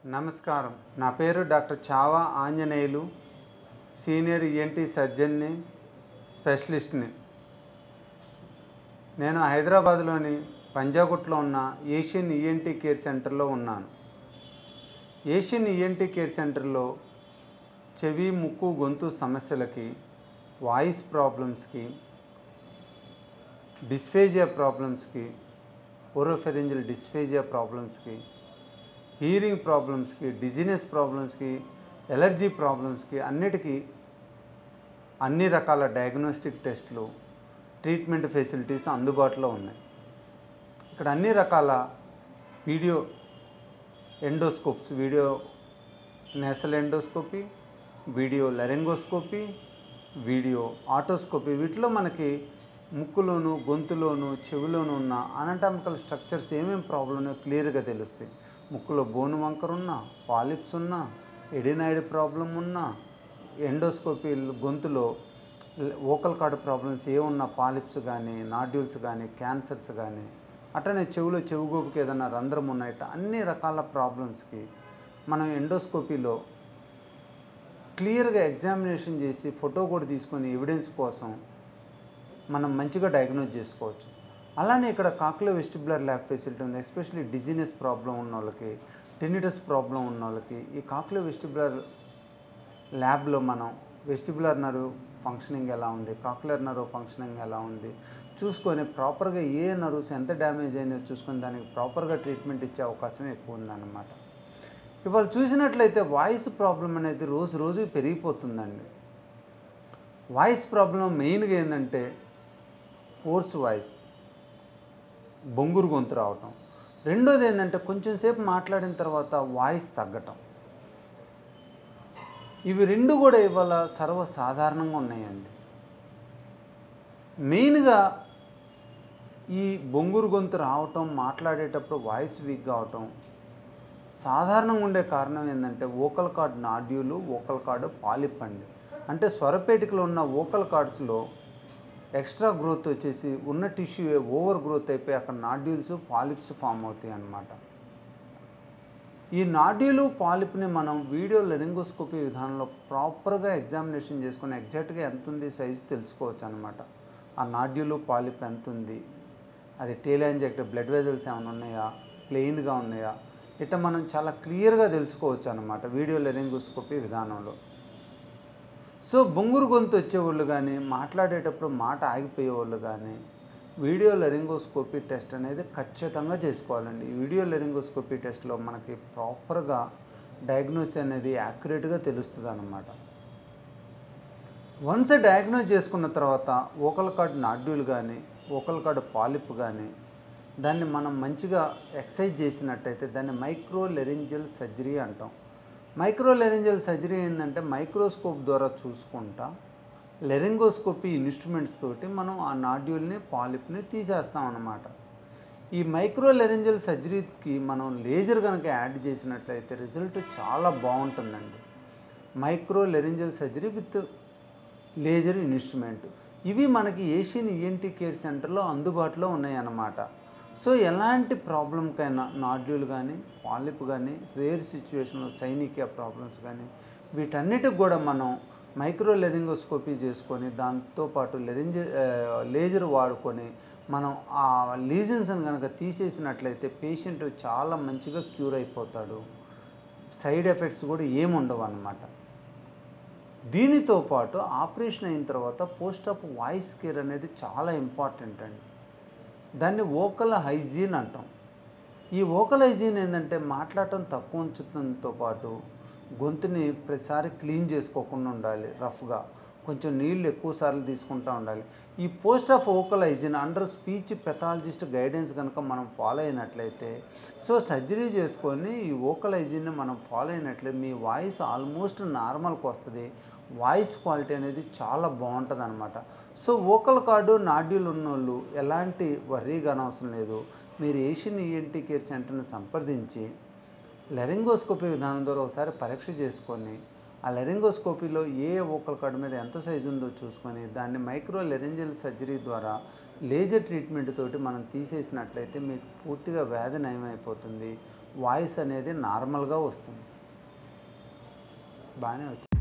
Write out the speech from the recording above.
నమస్కారం నా పేరు doctor Chava Anjaneyulu senior ENT సర్జన్ని స్పెషలిస్ట్ని నేను హైదరాబాద్లోని పంజాగుట్లో ఉన్న ఏషియన్ ఈఎన్టీ కేర్ సెంటర్లో ఉన్నాను ఏషియన్ ఈఎన్టీ కేర్ సెంటర్లో చెవి ముక్కు గొంతు సమస్యలకి వాయిస్ ప్రాబ్లమ్స్కి డిస్ఫేజియా ప్రాబ్లమ్స్కి ఓరోఫెరెంజల్ డిస్ఫేజియా ప్రాబ్లమ్స్కి హీరింగ్ ప్రాబ్లమ్స్కి డిజినెస్ ప్రాబ్లమ్స్కి ఎలర్జీ ప్రాబ్లమ్స్కి అన్నిటికీ అన్ని రకాల డయాగ్నోస్టిక్ టెస్ట్లు ట్రీట్మెంట్ ఫెసిలిటీస్ అందుబాటులో ఉన్నాయి ఇక్కడ అన్ని రకాల video endoscopes video nasal endoscopy video laryngoscopy video otoscopy వీటిలో మనకి ముక్కులోను గొంతులోను చెవిలోను ఉన్న అనటామికల్ స్ట్రక్చర్స్ ఏమేమి ప్రాబ్లం ఉన్నాయో క్లియర్గా తెలుస్తాయి ముక్కులో బోను వంకర ఉన్నా పాలిప్స్ ఉన్నా ఎడినాయిడ్ ప్రాబ్లం ఉన్నా ఎండోస్కోపీ గొంతులో ఓకల్ కార్డ్ ప్రాబ్లమ్స్ ఏ ఉన్న పాలిప్స్ కానీ నాడ్యూల్స్ కానీ క్యాన్సర్స్ కానీ అట్లనే చెవిలో చెవిగోపుకి ఏదైనా రంధ్రం ఉన్నాయట అన్ని రకాల ప్రాబ్లమ్స్కి మనం ఎండోస్కోపీలో క్లియర్గా ఎగ్జామినేషన్ చేసి ఫోటో కూడా తీసుకొని ఎవిడెన్స్ కోసం మనం మంచిగా డయాగ్నోజ్ చేసుకోవచ్చు అలానే ఇక్కడ కాక్లో వెస్టిబులర్ ల్యాబ్ ఫెసిలిటీ ఉంది ఎస్పెషల్లీ డిజినెస్ ప్రాబ్లం ఉన్న వాళ్ళకి టెనిటస్ ప్రాబ్లం ఉన్న వాళ్ళకి ఈ కాక్లో వెస్టిబులర్ ల్యాబ్లో మనం వెస్టిబులర్ నర్వ్ ఫంక్షనింగ్ ఎలా ఉంది కాక్యులర్ నర్వ్ ఫంక్షనింగ్ ఎలా ఉంది చూసుకొని ప్రాపర్గా ఏ నర్వ్స్ ఎంత డ్యామేజ్ అయినాయో చూసుకొని దానికి ప్రాపర్గా ట్రీట్మెంట్ ఇచ్చే అవకాశం ఎక్కువ ఉందన్నమాట ఇవాళ చూసినట్లయితే వాయిస్ ప్రాబ్లం అనేది రోజు రోజు పెరిగిపోతుందండి వాయిస్ ప్రాబ్లం మెయిన్గా ఏంటంటే ఓర్స్ వాయిస్ బొంగురు గొంతు రావటం రెండోది ఏంటంటే కొంచెం సేపు మాట్లాడిన తర్వాత వాయిస్ తగ్గటం ఇవి రెండు కూడా ఇవాళ సర్వసాధారణంగా ఉన్నాయండి మెయిన్గా ఈ బొంగురు గొంతు రావటం మాట్లాడేటప్పుడు వాయిస్ వీక్ కావటం సాధారణంగా ఉండే కారణం ఏంటంటే vocal cord nodule vocal cord polyp అండి అంటే స్వరపేటికలో ఉన్న ఓకల్ కార్డ్స్లో ఎక్స్ట్రా గ్రోత్ వచ్చేసి ఉన్న టిష్యూ ఓవర్ గ్రోత్ అయిపోయి అక్కడ నాడ్యూల్స్ పాలిప్స్ ఫామ్ అవుతాయి అన్నమాట ఈ నాడ్యూలు పాలిప్ని మనం వీడియో లెరింగోస్కోపీ విధానంలో ప్రాపర్గా ఎగ్జామినేషన్ చేసుకుని ఎగ్జాక్ట్గా ఎంత ఉంది సైజు తెలుసుకోవచ్చు అనమాట ఆ నాడ్యూలు పాలిప్ ఎంత ఉంది అది టేలాంజెక్ట్ బ్లడ్ వెజల్స్ ఏమైనా ఉన్నాయా ప్లెయిన్గా ఉన్నాయా ఇట్లా మనం చాలా క్లియర్గా తెలుసుకోవచ్చు అనమాట వీడియో లెరింగోస్కోపీ విధానంలో సో బొంగురు గొంతు వచ్చేవాళ్ళు కానీ మాట్లాడేటప్పుడు మాట ఆగిపోయేవాళ్ళు కానీ వీడియో లెరింగోస్కోపీ టెస్ట్ అనేది ఖచ్చితంగా చేసుకోవాలండి ఈ వీడియో లెరింగోస్కోపీ టెస్ట్లో మనకి ప్రాపర్గా డయాగ్నోస్ అనేది యాక్యురేట్గా తెలుస్తుంది అన్నమాట వన్స్ డయాగ్నోస్ చేసుకున్న తర్వాత ఓకల్ కార్డ్ నాడ్యూల్ కానీ ఓకల్ కార్డ్ పాలిప్ కానీ దాన్ని మనం మంచిగా ఎక్సైజ్ చేసినట్టయితే దాన్ని మైక్రో లెరింజల్ సర్జరీ అంటాం మైక్రో లెరింజల్ సర్జరీ ఏంటంటే మైక్రోస్కోప్ ద్వారా చూసుకుంటా లెరింగోస్కోపీ ఇన్స్ట్రుమెంట్స్ తోటి మనం ఆ నాడ్యూల్ని పాలిప్ని తీసేస్తాం అన్నమాట ఈ మైక్రో లెరింజల్ సర్జరీకి మనం లేజర్ కనుక యాడ్ చేసినట్లయితే రిజల్ట్ చాలా బాగుంటుందండి micro laryngeal surgery with laser instrument ఇవి మనకి ఏషియన్ ఈఎన్టీ కేర్ సెంటర్లో అందుబాటులో ఉన్నాయి అన్నమాట సో ఎలాంటి ప్రాబ్లంకైనా నాడ్యూల్ కానీ పాలిప్ కానీ రేర్ సిచ్యువేషన్లో సైనిక ప్రాబ్లమ్స్ కానీ వీటన్నిటికి కూడా మనం మైక్రో లెరింగోస్కోపీ చేసుకొని దాంతోపాటు లెరింజ లేజర్ వాడుకొని మనం ఆ లీజన్స్ని కనుక తీసేసినట్లయితే పేషెంట్ చాలా మంచిగా క్యూర్ అయిపోతాడు సైడ్ ఎఫెక్ట్స్ కూడా ఏముండవు అన్నమాట దీనితో పాటు ఆపరేషన్ అయిన తర్వాత పోస్ట్ ఆఫ్ వాయిస్ కేర్ అనేది చాలా ఇంపార్టెంట్ అండి దాన్ని ఓకల్ హైజీన్ అంటాం ఈ ఓకల్ హైజీన్ ఏంటంటే మాట్లాడటం తక్కువ ఉంచడంతో పాటు గొంతుని ప్రతిసారి క్లీన్ చేసుకోకుండా ఉండాలి రఫ్గా కొంచెం నీళ్ళు ఎక్కువ సార్లు తీసుకుంటూ ఉండాలి ఈ post of vocal hygiene under speech pathologist guidance కనుక మనం ఫాలో అయినట్లయితే సో సర్జరీ చేసుకొని ఈ ఓకల్ హైజీన్ని మనం ఫాలో అయినట్లయితే మీ వాయిస్ ఆల్మోస్ట్ నార్మల్కి వస్తుంది వాయిస్ క్వాలిటీ అనేది చాలా బాగుంటుంది అనమాట సో ఓకల్ కార్డు నాడ్యూల్ ఉన్నోళ్ళు ఎలాంటి వర్రీగా అనవసరం లేదు మీరు ఏషియన్ ఈఎన్టీ కేర్ సెంటర్ని సంప్రదించి లెరింగోస్కోపీ విధానం ద్వారా ఒకసారి పరీక్ష చేసుకొని ఆ లెరింగోస్కోపీలో ఏ ఓకల్ కార్డు మీద ఎంత సైజు ఉందో చూసుకొని దాన్ని మైక్రో లెరింజల్ సర్జరీ ద్వారా లేజర్ ట్రీట్మెంట్ తోటి మనం తీసేసినట్లయితే మీకు పూర్తిగా వ్యాధి నయమైపోతుంది వాయిస్ అనేది నార్మల్గా వస్తుంది బాగానే వచ్చింది